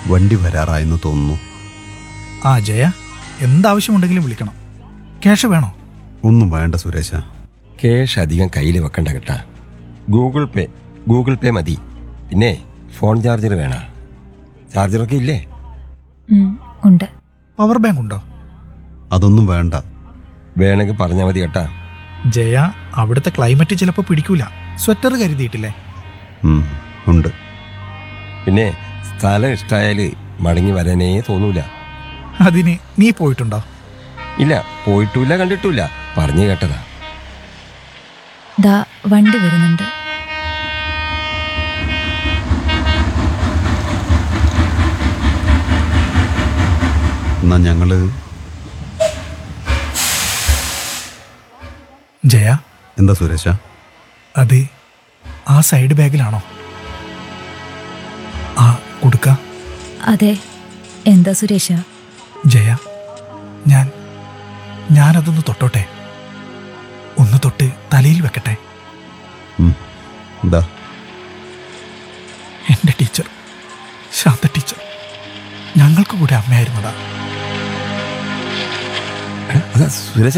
വണ്ടി വരാറായെന്ന് തോന്നുന്നു ആ ജയ എന്താവശ്യമുണ്ടെങ്കിലും വിളിക്കണം ക്യാഷ് വേണോ ഒന്നും വേണ്ട സുരേഷ ക്യാഷ് അധികം കയ്യിൽ വെക്കണ്ട കേട്ടാ ഗൂഗിൾ പേ ഗൂഗിൾ പേ മതി പിന്നെ ഫോൺ ചാർജർ വേണ ചാർജറൊക്കെ ഇല്ലേ ഉം, ഉണ്ട് പവർ ബാങ്ക് ഉണ്ടോ അതൊന്നും വേണ്ട വേണമെങ്കിൽ പറഞ്ഞാൽ മതി കേട്ടാ ജയ അവിടുത്തെ ക്ലൈമറ്റ് ചിലപ്പോൾ പിടിക്കൂല സ്വെറ്റർ കരുതിയിട്ടില്ലേ ഉം, ഉണ്ട് പിന്നെ സ്ഥലം ഇഷ്ടമായാൽ മടങ്ങി വരാനേ തോന്നൂല അതിന് നീ പോയിട്ടുണ്ടോ ഇല്ല പോയിട്ടില്ല കണ്ടിട്ടില്ല പറഞ്ഞു കേട്ടതാ ദാ വണ്ടി വരുന്നുണ്ട് എന്നാ ഞങ്ങള് ജയ എന്താ സുരേഷ അത് ആ സൈഡ് ബാഗിലാണോ ആ കൊടുക്ക അതെ എന്താ സുരേഷ ജയ ഞാൻ ഞാനതൊന്ന് തൊട്ടോട്ടെ ഒന്ന് തൊട്ട് തലയിൽ വെക്കട്ടെ ഉം, എന്താ എൻ്റെ ടീച്ചർ ശാന്ത ടീച്ചർ ഞങ്ങൾക്ക് കൂടെ അമ്മയായിരുന്നതാ അതാ സുരേഷ